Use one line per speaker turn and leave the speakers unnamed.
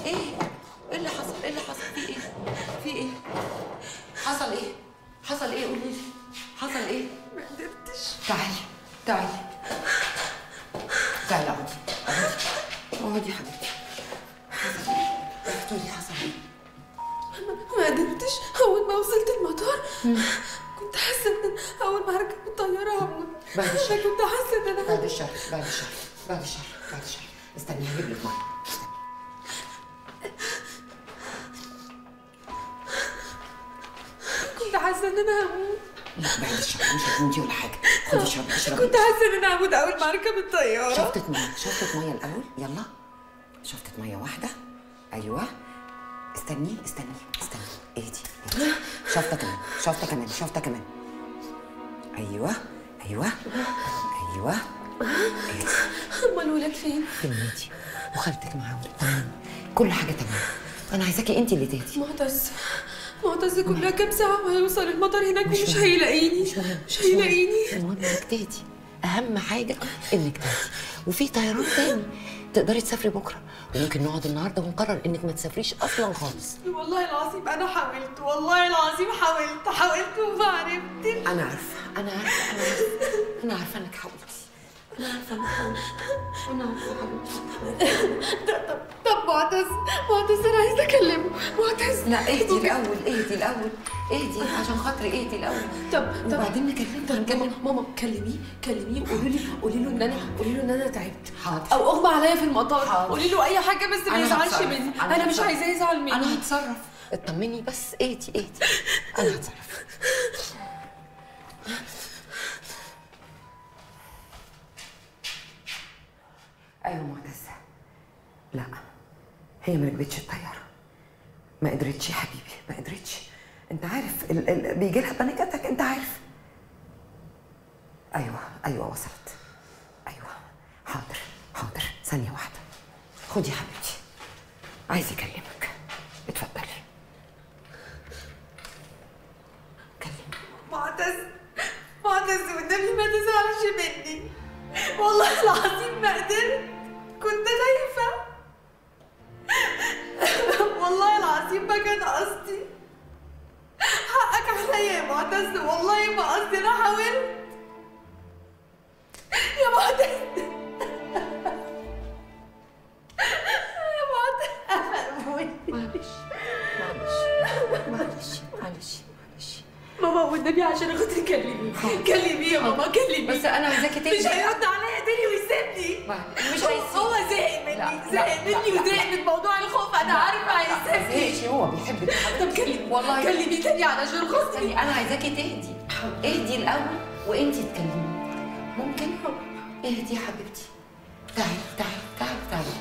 ايه ايه اللي حصل ايه اللي حصل في ايه في ايه حصل ايه حصل ايه قولي لي حصل ايه
ما قدرتش
تعالي تعالي تعالي اقعدي اقعدي اقعدي يا حبيبتي حصل ايه احكي لي حصل ايه
ما قدرتش اول ما وصلت المطار كنت حاسه ان أنا اول ما هركب الطياره هموت
بعد
انا
الشر.
كنت حاسه ان انا
بعد الشهر بعد الشهر بعد الشهر بعد الشهر استني هجيب لك ميه
كنت حاسه ان انا هموت
لا بعد الشهر مش هتموتي ولا حاجه خدي اشربي اشربي
كنت حاسه ان انا هموت اول ما اركب الطياره
شفطة مية شفطة مية الأول يلا شفطة مية واحدة أيوة استني استني استني اهدي اهدي شفطة كمان شفطة كمان شفطة كمان أيوة أيوة أيوة اهدي
امال الولاد فين؟
في النادي وخالتك معاهم تمام كل حاجة تمام أنا عايزاكي أنت اللي تهدي
معتز معتز كلها كام ساعه وهيوصل المطار هناك
مش
ومش
مهم.
هيلاقيني
مش مهم
مش هيلاقيني
المهم انك تهدي اهم حاجه انك تهدي وفي طيران تاني تقدري تسافري بكره وممكن نقعد النهارده ونقرر انك ما تسافريش اصلا خالص
والله العظيم انا حاولت والله العظيم حاولت حاولت وما عرفتش
انا عارفه انا عارفه انا عارفه انا عارفه انك حاولتي انا عارفه انك حاولتي انا عارفه حبيبتي
طب طب طب معتز معتز انا عايزه اكلمه معتز
لا اهدي الاول اهدي الاول اهدي عشان خاطري اهدي الاول
طب طب
وبعدين نكلمه
طب
نكلمه
ماما ماما كلميه كلميه وقولي لي قولي له ان انا قولي له ان انا تعبت
حاضر.
او اغمى عليا في المطار
حاضر.
قولي له اي حاجه بس ما
أنا
يزعلش
هتصرف.
مني
أنا
انا مش
هتصرف.
عايزاه يزعل مني
انا هتصرف اطمني بس اهدي اهدي انا هتصرف ايوه معتزه لا هي ما ركبتش الطياره ما قدرتش يا حبيبي ما قدرتش انت عارف ال ال بيجي لها بانيكاتك انت عارف ايوه ايوه وصلت ايوه حاضر حاضر ثانيه واحده خدي يا حبيبتي عايز يكلمك اتفضلي كلمي
معتز معتز والنبي ما تزعلش مني والله العظيم ما قدرت كنت خايفة والله العظيم ما كان قصدي حقك عليا يا معتز والله ما قصدي انا حاولت يا معتز يا معتز
معلش معلش معلش معلش معلش
ماما والنبي عشان خاطري كلميه كلميه يا ماما كلميه
بس انا عايزاكي تهدي
مش هيرد عليا تاني ويسيبني
مش
هو-
هيسيب
هو زهق مني
لا، لا،
زهق
لا،
مني
لا.
وزهق من موضوع الخوف انا عارفه هيسيبني
ماشي هو بيحبك يا حبيبتي
طب كلمي
والله
كلمي تاني علشان خاطري
استني انا عايزاكي تهدي اهدي الاول وانتي تكلمي ممكن اهدي يا حبيبتي تعالي تعالي تعالي تعالي